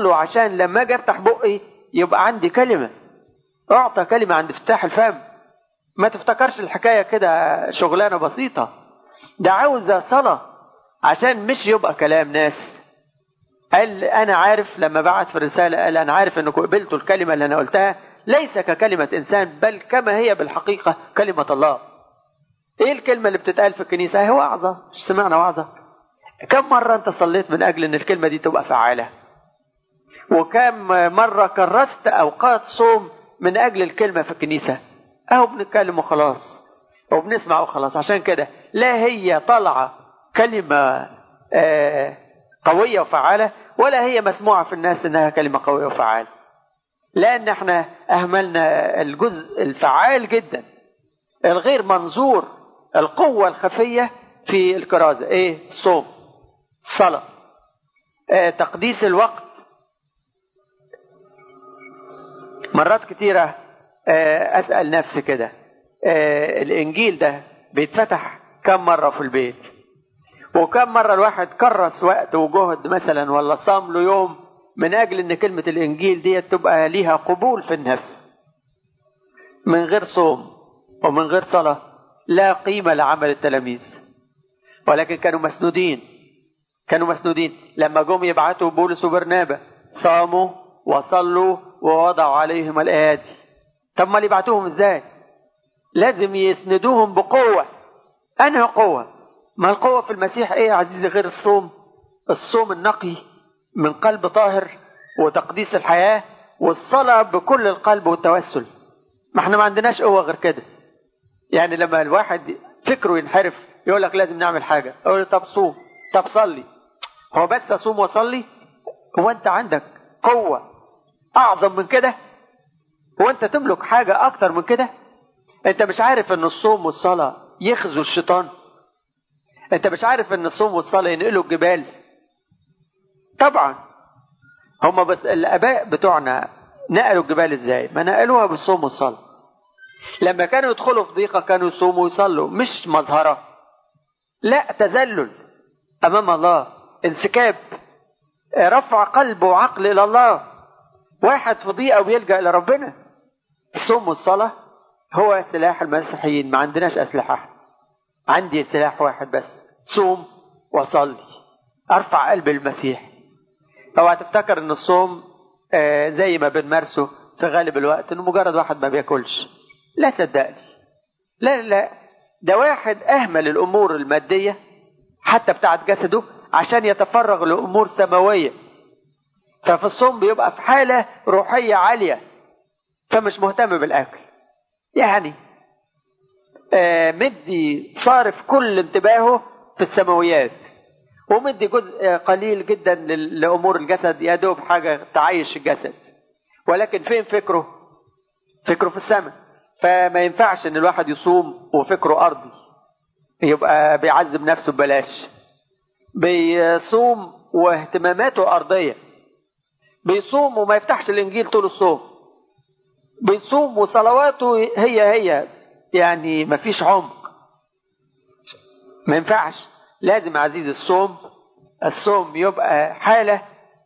صلوا عشان لما اجي افتح بقي يبقى عندي كلمه اعطى كلمه عند افتتاح الفم ما تفتكرش الحكايه كده شغلانه بسيطه ده عاوزه صلاه عشان مش يبقى كلام ناس قال انا عارف لما بعت في الرساله قال انا عارف انكم قبلتوا الكلمه اللي انا قلتها ليس ككلمه انسان بل كما هي بالحقيقه كلمه الله ايه الكلمه اللي بتتقال في الكنيسه هي وعظه مش سمعنا وعظه كم مره انت صليت من اجل ان الكلمه دي تبقى فعاله وكم مره كرست اوقات صوم من اجل الكلمه في الكنيسه اهو بنتكلم وخلاص وبنسمع وخلاص عشان كده لا هي طالعه كلمه آه قويه وفعاله ولا هي مسموعه في الناس انها كلمه قويه وفعاله لان احنا اهملنا الجزء الفعال جدا الغير منظور القوه الخفيه في الكرازه ايه الصوم الصلاه آه تقديس الوقت مرات كتيره آه اسال نفسي كده آه الانجيل ده بيتفتح كم مره في البيت وكم مرة الواحد كرس وقت وجهد مثلا ولا صام له يوم من أجل إن كلمة الإنجيل دي تبقى ليها قبول في النفس من غير صوم ومن غير صلاة لا قيمة لعمل التلاميذ ولكن كانوا مسنودين كانوا مسنودين لما جم يبعتوا بولس وبرنابا صاموا وصلوا ووضعوا عليهم الأيادي طب ما يبعتوهم ازاي لازم يسندوهم بقوة أنهي قوة ما القوة في المسيح ايه يا عزيزي غير الصوم الصوم النقي من قلب طاهر وتقديس الحياة والصلاة بكل القلب والتوسل ما احنا ما عندناش قوة غير كده يعني لما الواحد فكره ينحرف يقول لك لازم نعمل حاجة اقول له طب صوم طب صلي هو بس اصوم واصلي هو انت عندك قوة اعظم من كده هو انت تملك حاجة اكتر من كده انت مش عارف ان الصوم والصلاة يخزوا الشيطان انت مش عارف ان الصوم والصلاه ينقلوا الجبال طبعا هم بس الاباء بتوعنا نقلوا الجبال ازاي ما نقلوها بالصوم والصلاه لما كانوا يدخلوا في ضيقه كانوا يصوموا ويصلوا مش مظهره لا تذلل امام الله انسكاب رفع قلب وعقل الى الله واحد في ضيقه وبيلجا الى ربنا الصوم والصلاه هو سلاح المسيحيين ما عندناش اسلحه عندي سلاح واحد بس صوم وصلي ارفع قلب المسيح اوعى تفتكر ان الصوم آه زي ما بنمارسه في غالب الوقت انه مجرد واحد ما بياكلش لا صدقني لا لا ده واحد اهمل الامور الماديه حتى بتاعت جسده عشان يتفرغ لامور سماويه ففي الصوم بيبقى في حاله روحيه عاليه فمش مهتم بالاكل يعني آه مدي صارف كل انتباهه في السماويات ومدي جزء قليل جدا لامور الجسد يا دوب حاجه تعيش الجسد ولكن فين فكره فكره في السماء فما ينفعش ان الواحد يصوم وفكره ارضي يبقى بيعذب نفسه ببلاش بيصوم واهتماماته ارضيه بيصوم وما يفتحش الانجيل طول الصوم بيصوم وصلواته هي هي يعني ما فيش عمق ما ينفعش لازم عزيز الصوم الصوم يبقى حالة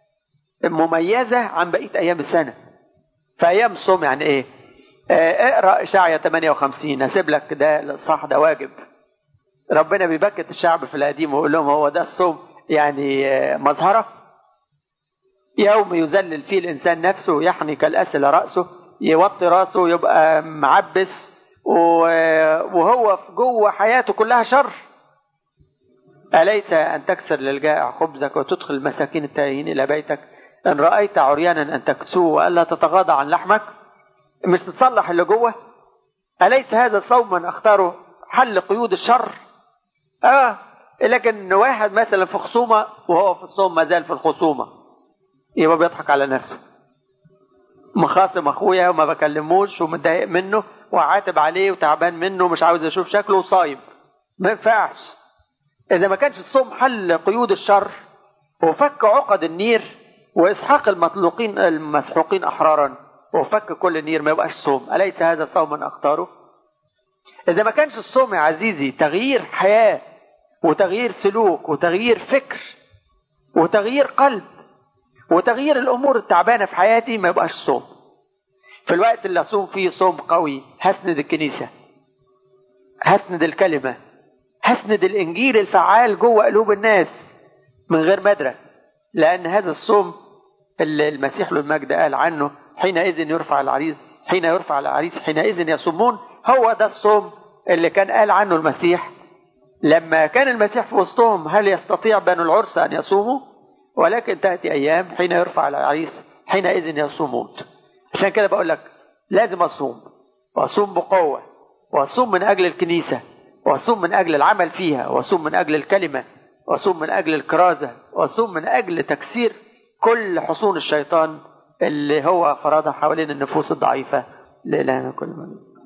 مميزة عن بقية أيام السنة فأيام الصوم يعني إيه آه اقرأ إشعيا 58 هسيب لك ده الإصحاح ده واجب ربنا بيبكت الشعب في القديم ويقول لهم هو ده الصوم يعني آه مظهرة يوم يذلل فيه الإنسان نفسه يحني كالأسل رأسه يوطي راسه يبقى معبس وهو في جوه حياته كلها شر أليس أن تكسر للجائع خبزك وتدخل المساكين التائهين إلى بيتك إن رأيت عريانا أن تكسوه وألا تتغاضى عن لحمك مش تتصلح اللي جوه أليس هذا صوما أختاره حل قيود الشر آه لكن واحد مثلا في خصومة وهو في الصوم ما زال في الخصومة يبقى بيضحك على نفسه مخاصم أخويا وما بكلموش ومتضايق منه وعاتب عليه وتعبان منه ومش عاوز اشوف شكله وصايم ما ينفعش اذا ما كانش الصوم حل قيود الشر وفك عقد النير واسحاق المطلوقين المسحوقين احرارا وفك كل نير ما يبقاش صوم اليس هذا صوما اختاره اذا ما كانش الصوم يا عزيزي تغيير حياه وتغيير سلوك وتغيير فكر وتغيير قلب وتغيير الامور التعبانه في حياتي ما يبقاش صوم في الوقت اللي اصوم فيه صوم قوي هسند الكنيسه هسند الكلمه هسند الانجيل الفعال جوه قلوب الناس من غير مدرك لان هذا الصوم اللي المسيح له المجد قال عنه حينئذ يرفع العريس حين يرفع العريس حينئذ يصومون هو ده الصوم اللي كان قال عنه المسيح لما كان المسيح في وسطهم هل يستطيع بنو العرس ان يصوموا ولكن تاتي ايام حين يرفع العريس حينئذ يصومون عشان كده بقول لك لازم اصوم واصوم بقوه واصوم من اجل الكنيسه واصوم من اجل العمل فيها واصوم من اجل الكلمه واصوم من اجل الكرازه واصوم من اجل تكسير كل حصون الشيطان اللي هو فرضها حوالين النفوس الضعيفه لإلهنا كل من